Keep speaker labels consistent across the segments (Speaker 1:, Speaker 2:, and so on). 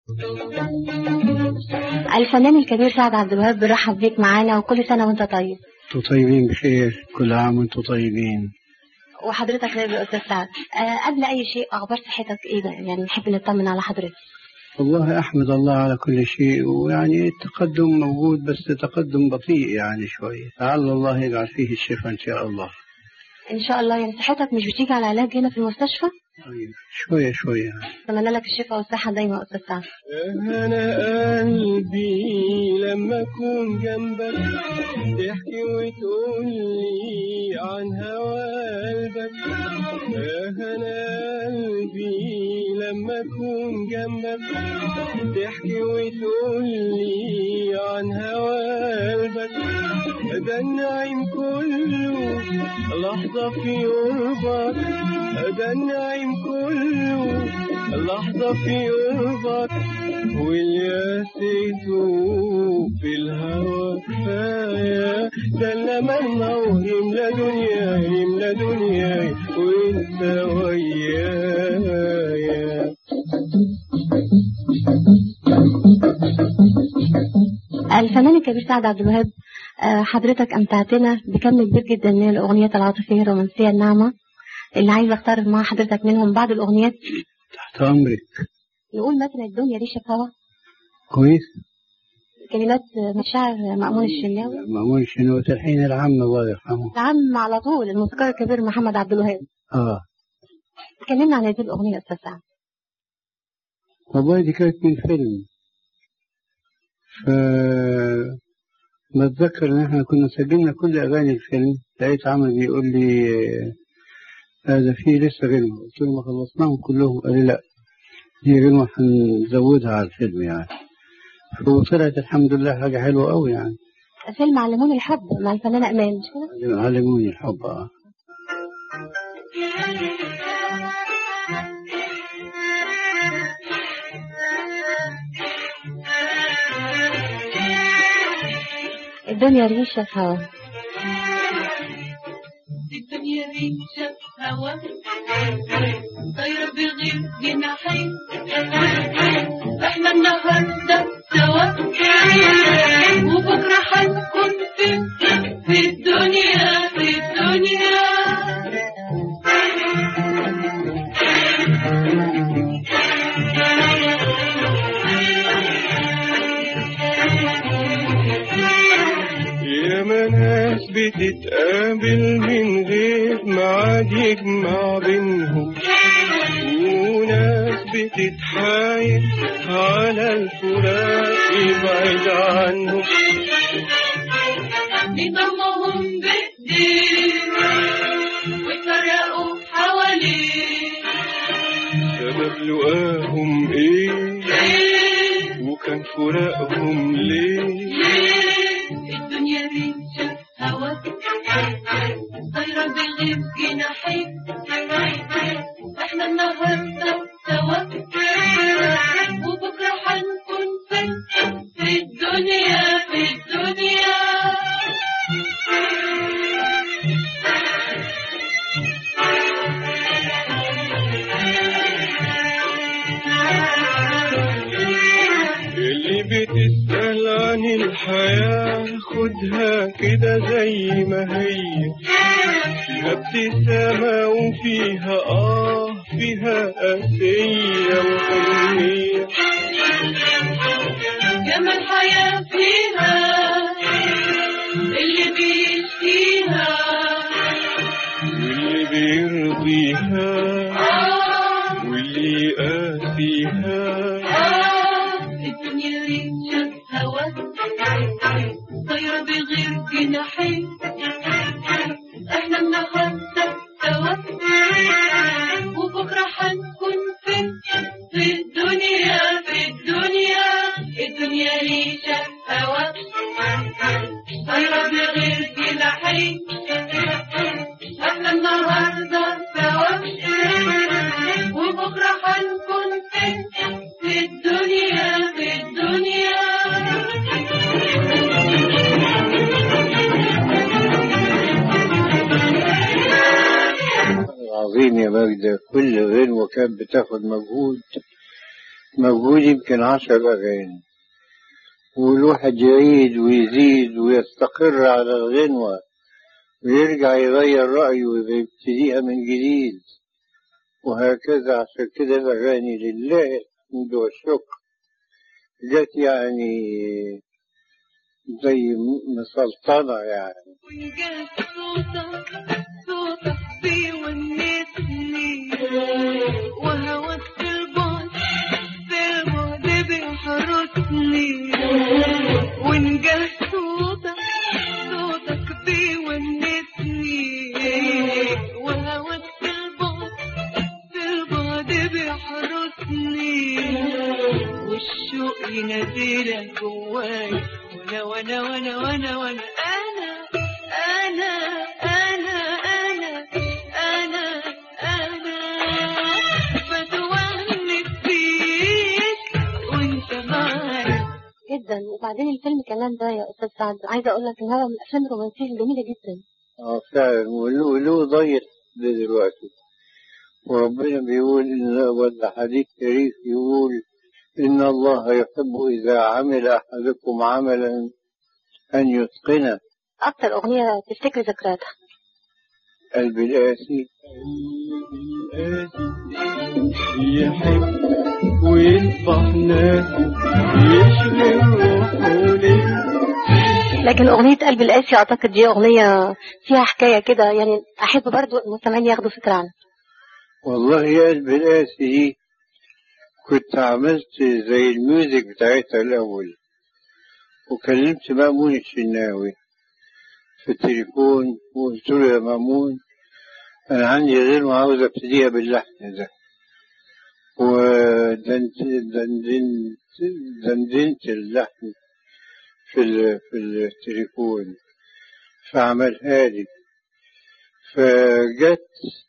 Speaker 1: الفنان الكبير سعد عبد الوهاب بيرحب بيك معانا وكل سنة وانت طيب
Speaker 2: انتوا طيبين بخير كل عام وانتوا طيبين
Speaker 1: وحضرتك طيب يا أستاذ سعد آه قبل أي شيء أخبار صحتك إيه ده يعني نحب نطمن على حضرتك
Speaker 2: والله أحمد الله على كل شيء ويعني التقدم موجود بس تقدم بطيء يعني شوية لعل الله يجعل فيه الشفاء إن شاء الله
Speaker 1: إن شاء الله يعني صحتك مش بتيجي على علاج هنا في المستشفى
Speaker 2: طيب شوية شوية
Speaker 1: أتمنى لك الشفاء والصحة دايما يا أستاذ سعد
Speaker 3: أنا قلبي لما أكون جنبك تحكي وتقول لي عن هوى قلبك أنا قلبي لما أكون جنبك تحكي وتقول لي عن هوى قلبك ده النعيم كله لحظة في قربك ده النعيم كله لحظة في قربك والياسيت في الهوى كفاية ده لما النور يملى دنيا يملى دنيا وانت ويايا
Speaker 1: الفنان الكبير سعد عبد الوهاب آه، حضرتك أمتعتنا بكم كبير جدا من الأغنيات العاطفية الرومانسية الناعمة اللي عايز أختار مع حضرتك منهم بعض الأغنيات
Speaker 2: تحت أمرك
Speaker 1: نقول مثلا الدنيا ريشة هوا
Speaker 2: كويس
Speaker 1: كلمات مشاعر مأمون الشناوي
Speaker 2: مأمون الشنو تلحين العم الله يرحمه
Speaker 1: العم على طول الموسيقار الكبير محمد عبد الوهاب
Speaker 2: آه
Speaker 1: اتكلمنا عن هذه الأغنية يا أستاذ سعد
Speaker 2: والله دي كانت من فيلم ف بتذكر ان احنا كنا سجلنا كل اغاني الفيلم لقيت عمل بيقول لي آه، هذا فيه لسه غنوة قلت له ما خلصناهم كلهم قال لي لا دي غنوة هنزودها على الفيلم يعني وطلعت الحمد لله حاجة حلوة قوي يعني
Speaker 1: فيلم علموني الحب مع الفنانة أمان مش كده؟
Speaker 2: علموني الحب آه.
Speaker 1: الدنيا ريشة هوا
Speaker 4: الدنيا ريشة هوا طايرة بغير جناحين احنا النهاردة سوا وبكرة هنكون فين في الدنيا في الدنيا
Speaker 3: يا ناس بتتقابل من غير ميعاد يجمع بينهم وناس بتتحايل على الفراق يبعد عنهم
Speaker 4: نضمهم بايديه ويفرقوا حواليه
Speaker 3: سبب لقاهم ايه
Speaker 4: ليه
Speaker 3: وكان فراقهم ليه
Speaker 4: ليه الدنيا ريشة هوا طايرة بغير جناحين احنا النهاردة سوا وبكرة هنكون فين في الدنيا في الدنيا
Speaker 3: اللي بتسأل عن الحياة خدها كده زي ما هي فيها ابتسامة وفيها آه فيها قاسية وحنية
Speaker 4: جمال الحياة فيها اللي بيشكيها
Speaker 3: واللي بيرضيها
Speaker 4: آه
Speaker 3: واللي يقاسيها
Speaker 4: آه الدنيا ريشة هوا طايرة بغير جناحين احنا النهاردة سوا وبكرة هنكون فين في الدنيا في الدنيا الدنيا ريشة هوا طايرة بغير جناحين احنا النهاردة سوا وبكرة هنكون فين في الدنيا في الدنيا
Speaker 2: العظيم يا مجدة كل غنوة كانت بتاخد مجهود موجود يمكن عشر أغاني والواحد يعيد ويزيد ويستقر على الغنوة ويرجع يغير رأيه ويبتديها من جديد وهكذا عشان كده الأغاني لله الحمد والشكر جت يعني زي مسلطنة يعني
Speaker 4: ونجاه صوتك صوتك بيونسني وهواك في البعد في البعد بيحرسني ونجاه صوتك صوتك بيونسني وهواك في البعد في البعد بيحرسني والشوق يناديلك جواي وانا وانا وانا وانا وانا انا انا انا انا انا انا بتونس بيك وانت معايا
Speaker 1: جدا وبعدين الفيلم كمان ده يا استاذ سعد عايزه اقول لك ان هو من الافلام الرومانسيه الجميله جدا
Speaker 2: اه فعلا وله وله ضيق دلوقتي وربنا بيقول إن ولا حديث شريف يقول إن الله يحب إذا عمل أحدكم عملا أن يتقنه
Speaker 1: اكتر اغنيه تفتكري ذكرياتها
Speaker 2: قلب القاسي
Speaker 3: يحب ويصبح ناسي يشغل روحه ليه
Speaker 1: لكن اغنيه قلب القاسي اعتقد دي اغنيه فيها حكايه كده يعني احب برضو المستمعين ياخدوا فكره عنها
Speaker 2: والله يا قلب القاسي دي كنت عملت زي الميوزك بتاعتها الأول وكلمت مأمون الشناوي في التليفون وقلت له يا مأمون أنا عندي غير ما عاوز أبتديها باللحن ده ودندنت دندنت دندنت اللحن في ال- في التليفون فعملها لي فجت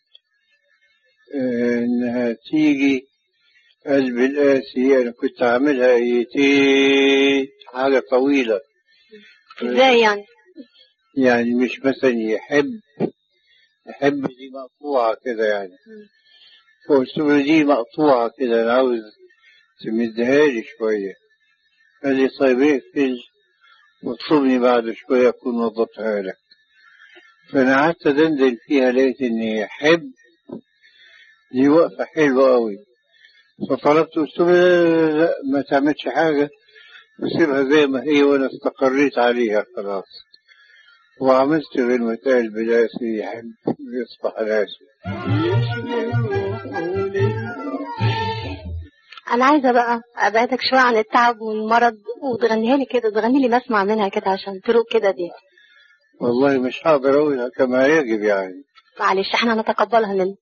Speaker 2: آه، إنها تيجي قلب القاسي أنا كنت عاملها ايتي حاجة طويلة
Speaker 1: ازاي يعني
Speaker 2: يعني مش مثلا يحب يحب دي مقطوعة كده يعني فقلت له دي مقطوعة كده أنا عاوز تمدها لي شوية قال لي طيب اقفل واطلبني بعد شوية أكون وضبتها لك فأنا قعدت أدندن فيها لقيت إني يحب دي وقفة حلوة أوي فطلبت قلت له لا, لا ما تعملش حاجة وسيبها زي ما هي وأنا استقريت عليها خلاص وعملت غنوة قلب القاسي يحب يصبح القاسي
Speaker 3: يشغل روحه ليه
Speaker 1: انا عايزه بقى ابعدك شويه عن التعب والمرض وتغنيها لي كده تغني لي بسمع منها كده عشان تروق كده دي
Speaker 2: والله مش هقدر أقولها كما يجب يعني
Speaker 1: معلش احنا هنتقبلها منك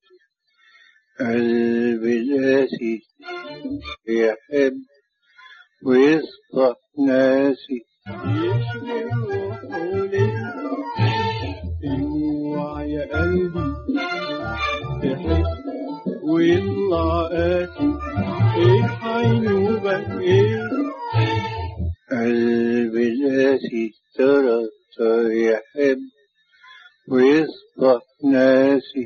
Speaker 2: قلب القاسي يحب ويصبح ناسي
Speaker 3: يشغل روحه ليه اوعى يا قلبي تحب ويطلع قاسي ايه حينوبك ايه
Speaker 2: قلب القاسي ترى ترى يحب ويصبح ناسي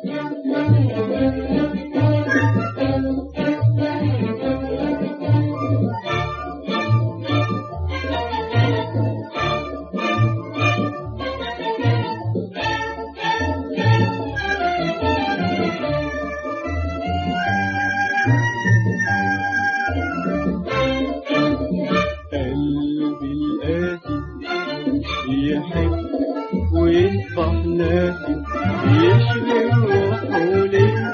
Speaker 3: قلبي القاسي يحب ويصبح ناسي يشغل روحه ليه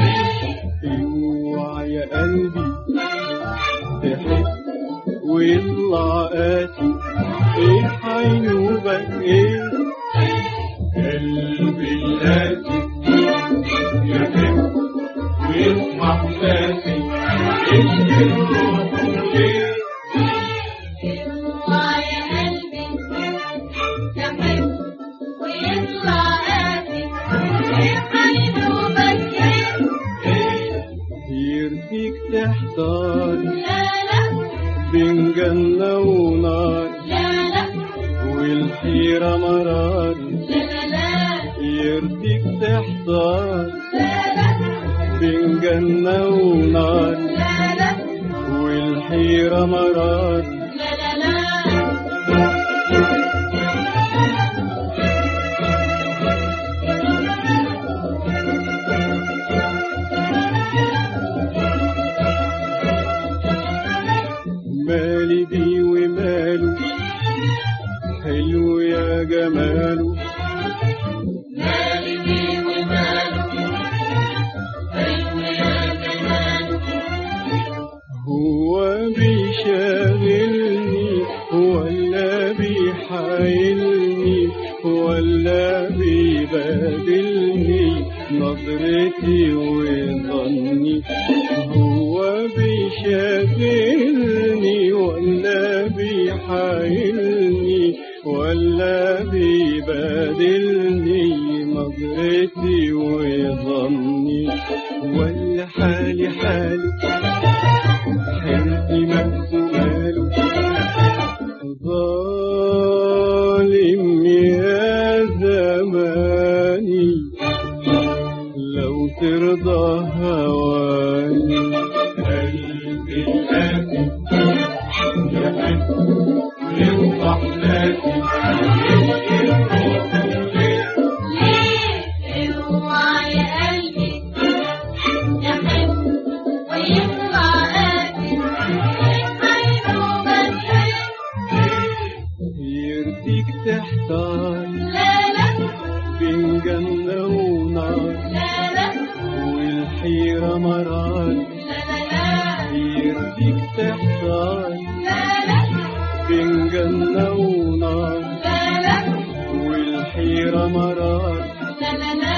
Speaker 3: اوعى يا قلبي تحب ويطلع قاسي ايه حينوبك ايه قلبي القاسي يحب ويصبح ناسي يشغل روحه ليه
Speaker 4: يا قلبي تحب ويطلع قاسي حينوبك
Speaker 3: يرضيك تحتار
Speaker 4: لا لا
Speaker 3: بين جنة ونار
Speaker 4: لا لا
Speaker 3: والحيرة مرار
Speaker 4: لا لا
Speaker 3: يرضيك تحتار
Speaker 4: لا لا
Speaker 3: بين جنة ونار
Speaker 4: لا لا
Speaker 3: والحيرة مرار
Speaker 4: لا لا لا
Speaker 3: مالي بيه وماله حلو يا جماله
Speaker 4: مالي بيه وماله حلو يا جماله
Speaker 3: هو بيشاغلني ولا بيحايلني ولا بيبادلني نظرتي وظني هو بيشاغلني ولا بيحايلني ولا بيبادلني نظرتي وظني ولا حالي حالي حرقي مكتماله ظالم يا زماني لو ترضى هواني قلبي الآتي يحب يصبح ناسي
Speaker 4: ليه اوعى يا قلبي يحب ويطلع قاسي عينه بتحب
Speaker 3: يرضيك تحتار
Speaker 4: لا لا
Speaker 3: بين جنة ونار
Speaker 4: لا لا
Speaker 3: والحيرة مرار
Speaker 4: لا لا
Speaker 3: يرضيك تحتار
Speaker 4: لا لا
Speaker 3: بين جنة ونار
Speaker 4: لا لا
Speaker 3: والحيرة مرار
Speaker 4: لا لا لا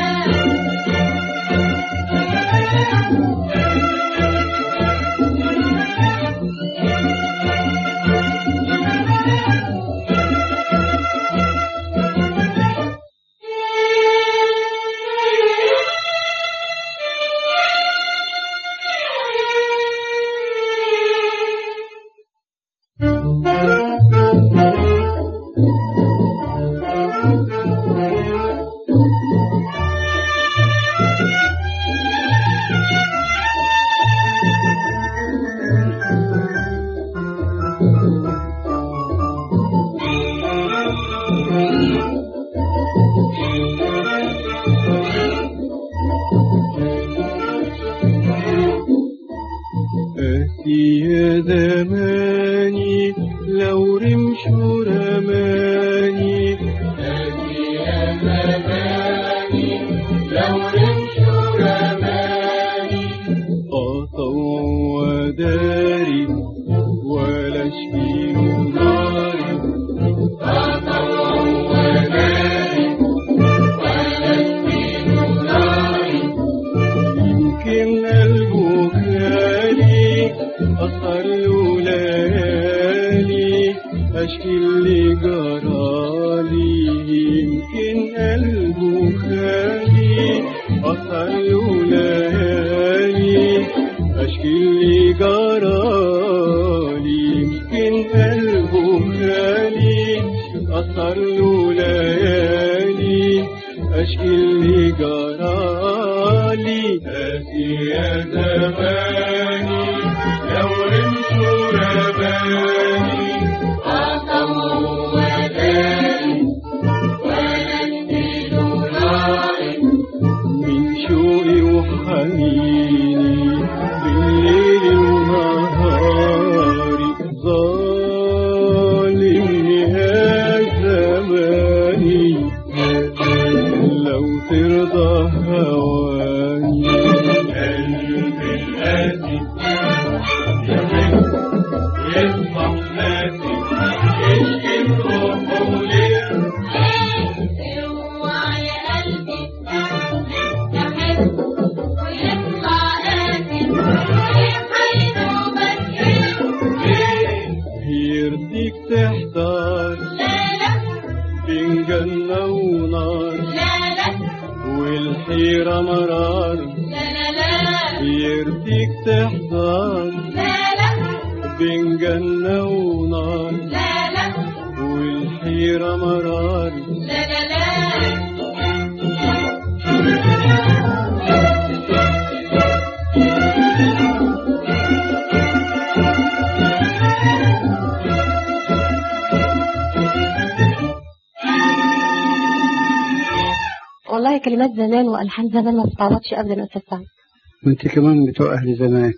Speaker 3: أتي يا زماني لو رمش رماني أتي يا زماني لو رمش رماني أطوع وداري ولا اشكي ناري أطوع وداري ولا اشكي ناري يمكن قلبه خالي أسهر له ليالي أشكي اللي جرالي يمكن قلبه خالي أسهر له ليالي أشكي اللي جرالي يمكن قلبه خالي أسهر له ليالي أشكي اللي جرالي آتي يا زماني لو رمت رباني أطوع وداني
Speaker 4: ونسيل ناري
Speaker 3: من شوقي وحنيني بالليل ونهاري ظالم يا زماني لو ترضى هواني قلبي الآتي يحب يسمح ناسي يشكي روحه ليه
Speaker 4: اوعى يا قلبي يحب ويطلع قاسي عينه بتحب
Speaker 3: يرضيك تحتار
Speaker 4: لا لا
Speaker 3: بين جنة ونار
Speaker 4: لا لا
Speaker 3: والحيرة مرار
Speaker 4: لا لا لا
Speaker 3: يرضيك تحتار
Speaker 4: لا لا
Speaker 3: بين جنة ونار
Speaker 4: لا لا
Speaker 3: والحيرة مرار
Speaker 4: لا لا لا
Speaker 1: كلمات زمان والحان زمان ما بتتعوضش ابدا يا استاذ سعد
Speaker 2: وانت كمان بتوع اهل زمان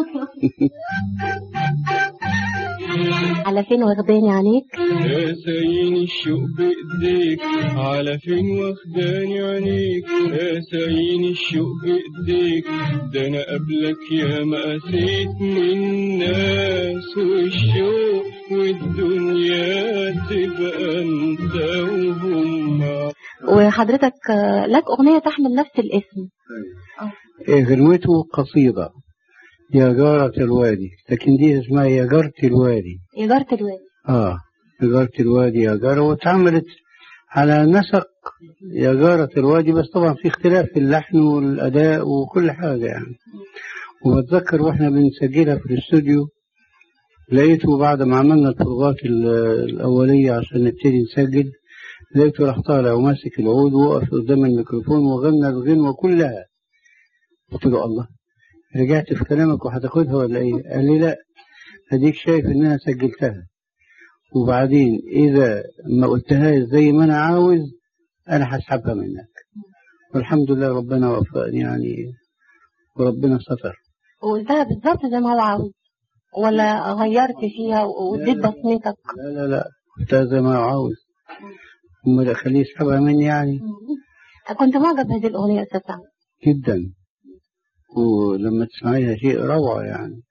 Speaker 1: على فين واخداني عينيك
Speaker 3: يا سايين الشوق بايديك على فين واخداني عينيك يا سايين الشوق بايديك ده انا قبلك يا ما قسيت من ناس والشوق والدنيا تبقى انت وهم
Speaker 1: وحضرتك آه، لك اغنيه تحمل نفس الاسم
Speaker 2: إيه، غنوته قصيدة يا جارة الوادي لكن دي اسمها يا جارة الوادي
Speaker 1: إدارة الوادي
Speaker 2: اه يا جارة الوادي يا جارة واتعملت على نسق يا جارة الوادي بس طبعا في اختلاف في اللحن والأداء وكل حاجة يعني وبتذكر واحنا بنسجلها في الاستوديو لقيته بعد ما عملنا الفروقات ال- الأولية عشان نبتدي نسجل لقيته راح طالع وماسك العود ووقف قدام الميكروفون وغنى الغنوة كلها قلت له الله رجعت في كلامك وهتاخدها ولا ايه؟ قال لي لا اديك شايف ان انا سجلتها وبعدين اذا ما قلتهاش زي ما انا عاوز انا هسحبها منك والحمد لله ربنا وفقني يعني وربنا ستر
Speaker 1: وقلتها بالظبط زي ما هو عاوز ولا غيرت فيها واديت بصمتك
Speaker 2: لا لا لا قلتها زي ما هو عاوز امال اخليه يسحبها مني يعني
Speaker 1: كنت معجب بهذه الاغنيه يا استاذ سعد
Speaker 2: جدا ولما تسمعيها شيء روعة يعني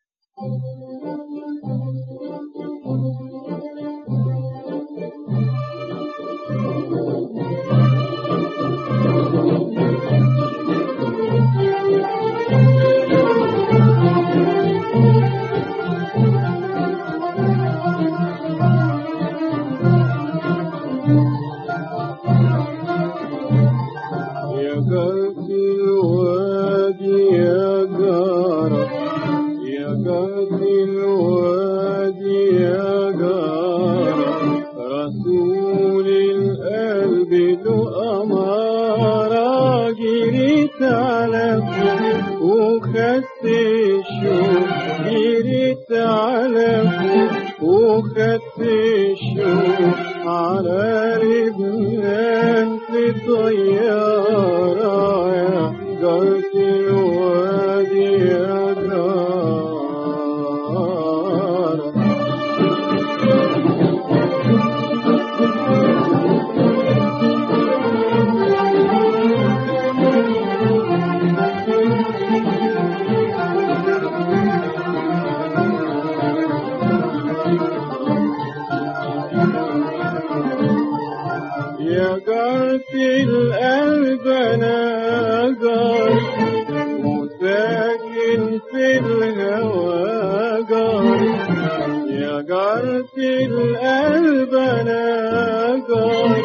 Speaker 3: يا جارتي الوادي يا جارة يا جارتي الوادي يا جارة رسول القلب له أمارة جريت على فوق وخدت الشوق جريت على فوق وخدت الشوق على لبنان في طيارة يا جارة الوادي يا جارة يا جارتي القلب انا جار وساكن في الهوى جار يا جارتي القلب انا جار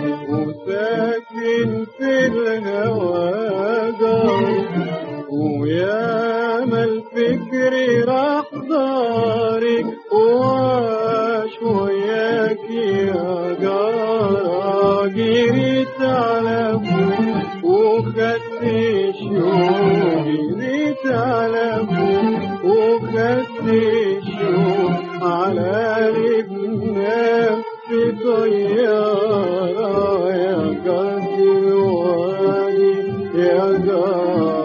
Speaker 3: وساكن في الهوى جار ويا ما الفكر راح دارك وعاش وياك يا جارة جريت على فوق وخدت الشوق جريت على فوق وخدت الشوق على لبنان في طيارة يا جارتي الوادي يا جارة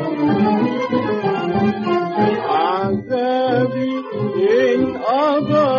Speaker 3: عذابي إن قضى